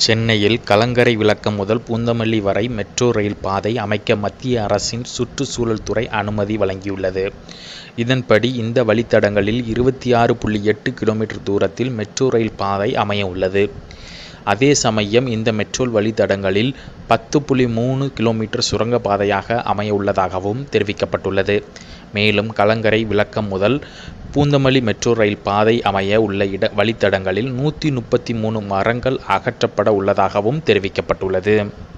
சென்னையில் கலங்கரை விளக்கம் முதல் பூந்தமல்லி வரை மெட்ரோ ரயில் பாதை அமைக்க மத்திய அரசின் சுற்றுச்சூழல் துறை அனுமதி வழங்கியுள்ளது. இதன்படி இந்த வழித்தடங்களில் இருபத்தி ஆறு புள்ளி எட்டு கிலோமீட்டர் தூரத்தில் மெட்ரோ ரயில் பாதை அமைய உள்ளது. அதே சமயம் இந்த மெட்ரோ வழித்தடங்களில் பத்து புள்ளி மூணு கிலோமீட்டர் சுரங்கப்பாதையாக அமைய உள்ளதாகவும் தெரிவிக்கப்பட்டுள்ளது. மேலும் கலங்கரை விளக்கம் முதல் பூந்தமல்லி மெட்ரோ ரயில் பாதை அமைய உள்ள வழித்தடங்களில் நூற்று முப்பத்து மூணு மரங்கள் அகற்றப்பட உள்ளதாகவும் தெரிவிக்கப்பட்டுள்ளது.